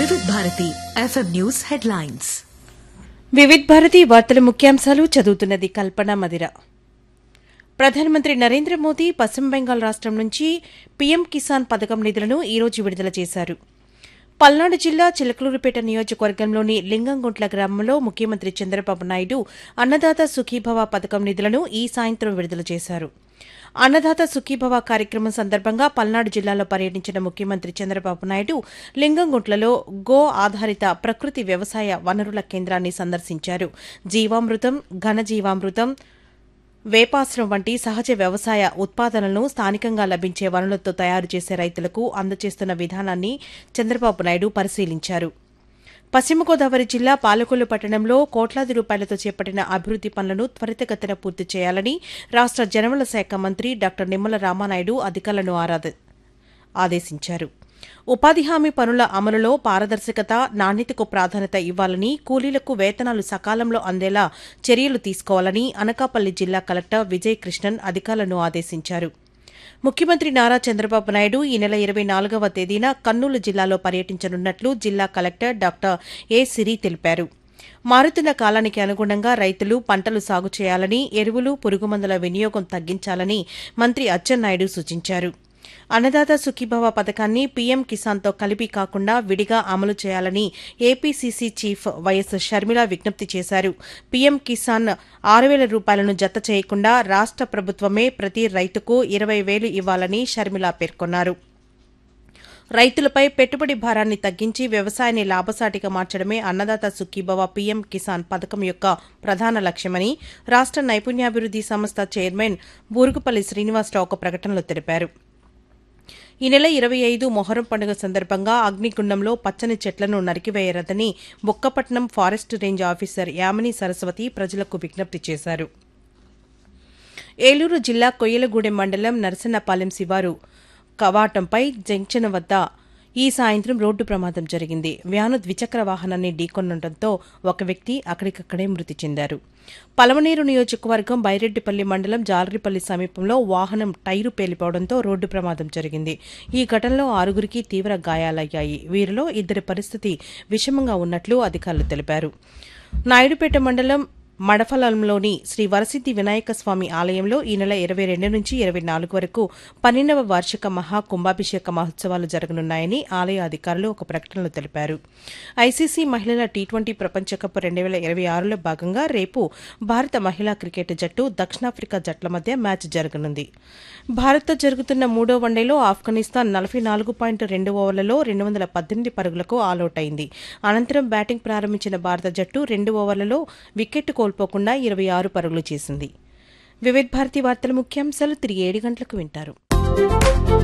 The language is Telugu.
వివిధ Bharati FM news headlines Vividh Bharati వార్తల ముఖ్యాంశాలు చదువుతున్నది కల్పన మదిర ప్రధానమంత్రి నరేంద్ర మోదీ పశ్చిమ బెంగాల్ రాష్ట్రం నుంచి పీఎం కిసాన్ పథకం నిధులను ఈ రోజు విడుదల చేశారు పల్నాడు జిల్లా చిలకలూరుపేట నియోజకవర్గంలోని లింగంగుంట్ల గ్రామంలో ముఖ్యమంత్రి చంద్రబాబు నాయుడు అన్నదాత సుఖీభవ పథకం నిధులను ఈ సాయంత్రం విడుదల చేశారు అన్నదాత సుఖీభవ కార్యక్రమం సందర్భంగా పల్నాడు జిల్లాలో పర్యటించిన ముఖ్యమంత్రి చంద్రబాబు నాయుడు లింగంగుంట్లలో గో ఆధారిత ప్రకృతి వ్యవసాయ వనరుల కేంద్రాన్ని సందర్శించారు జీవామృతం ఘనజీవామృతం వేపాశ్రం వంటి సహజ వ్యవసాయ ఉత్పాదనలను స్థానికంగా లభించే వనరులతో తయారు చేసే రైతులకు అందజేస్తున్న విధానాన్ని చంద్రబాబు నాయుడు పరిశీలించారు పశ్చిమ గోదావరి జిల్లా పాలకొల్లు పట్టణంలో కోట్లాది రూపాయలతో చేపట్టిన అభివృద్ది పనులను త్వరితగతిన పూర్తి చేయాలని రాష్ట జనవల శాఖ మంత్రి డాక్టర్ నిమ్మల రామానాయుడు అధికారులను ఆరాధ ఆదేశించారు ఉపాధి హామీ పనుల అమలులో పారదర్శకత నాణ్యతకు ప్రాధాన్యత ఇవ్వాలని కూలీలకు వేతనాలు సకాలంలో అందేలా చర్యలు తీసుకోవాలని అనకాపల్లి జిల్లా కలెక్టర్ విజయ్ కృష్ణన్ అధికారులను ఆదేశించారు ముఖ్యమంత్రి నారా చంద్రబాబు నాయుడు ఈ నెల ఇరవై నాలుగవ తేదీన కర్నూలు జిల్లాలో పర్యటించనున్నట్లు జిల్లా కలెక్టర్ డాక్టర్ ఏ సిరి తెలిపారు మారుతున్న కాలానికి అనుగుణంగా రైతులు పంటలు సాగు చేయాలని ఎరువులు పురుగుమందుల వినియోగం తగ్గించాలని మంత్రి అచ్చెన్నాయుడు సూచించారు అన్నదాత సుఖీభవ పథకాన్ని పీఎం కిసాన్తో కలిపి కాకుండా విడిగా అమలు చేయాలని ఏపీసీసీ చీఫ్ వైఎస్ షర్మిల విజ్ఞప్తి చేశారు పీఎం కిసాన్ ఆరు వేల రూపాయలను జత చేయకుండా రాష్ట ప్రభుత్వమే ప్రతి రైతుకు ఇరవై వేలు ఇవ్వాలని షర్మిల పేర్కొన్నారు రైతులపై పెట్టుబడి భారాన్ని తగ్గించి వ్యవసాయాన్ని లాభసాటిగా మార్చడమే అన్నదాత సుఖీభవ పీఎం కిసాన్ పథకం యొక్క ప్రధాన లక్ష్యమని రాష్ట నైపుణ్యాభివృద్ది సంస్థ చైర్మన్ బూరుగుపల్లి శ్రీనివాసరావు ఒక ప్రకటనలో తెలిపారు ఈ నెల ఇరవై ఐదు మొహరం పండుగ సందర్భంగా అగ్నిగుండంలో పచ్చని చెట్లను నరికివేయరదని Bukkapatnam forest range officer Yamini Saraswati ప్రజలకు విజ్ఞప్తి చేశారు ఏలూరు జిల్లా కొయ్యలగూడెం మండలం నరసన్నపాలెం శివారు కవాటంపై జంక్షన్ వద్ద ఈ సాయంత్రం రోడ్డు ప్రమాదం జరిగింది వ్యాను ద్విచక్ర వాహనాన్ని ఢీకొనడంతో ఒక వ్యక్తి అక్కడికక్కడే మృతి చెందారు పలమనేరు నియోజకవర్గం బైరెడ్డిపల్లి మండలం జాలరిపల్లి సమీపంలో వాహనం టైరు పేలిపోవడంతో రోడ్డు ప్రమాదం జరిగింది ఈ ఘటనలో ఆరుగురికి తీవ్ర గాయాలయ్యాయి వీరిలో ఇద్దరి పరిస్థితి విషమంగా ఉన్నట్లు అధికారులు తెలిపారు నాయుడుపేట మండలం మడఫలంలోని శ్రీ వరసిద్ది వినాయక స్వామి ఆలయంలో ఈ నెల ఇరవై రెండు నుంచి ఇరవై నాలుగు వరకు పన్నెండవ వార్షిక మహా కుంభాభిషేక మహోత్సవాలు జరగనున్నాయని ఆలయ అధికారులు ఒక ప్రకటనలో తెలిపారు ఐసీసీ మహిళల టీ ట్వంటీ ప్రపంచ కప్ రెండు వేల ఇరవై ఆరులో భాగంగా రేపు భారత మహిళా క్రికెట్ జట్టు దక్షిణాఫ్రికా జట్ల మధ్య మ్యాచ్ జరగనుంది భారత్తో జరుగుతున్న మూడో వన్డేలో ఆఫ్ఘనిస్తాన్ నలభై నాలుగు పాయింట్ రెండు ఓవర్లలో రెండు వందల పద్దెనిమిది పరుగులకు ఆలౌట్ అయింది అనంతరం బ్యాటింగ్ ప్రారంభించిన భారత జట్టు రెండు ఓవర్లలో వికెట్ కోల్పోకుండా ఇరవై ఆరు పరుగులు చేసింది వివిధ్ భారతి వార్తల ముఖ్యాంశాలు తిరిగి ఏడు గంటలకు వింటారు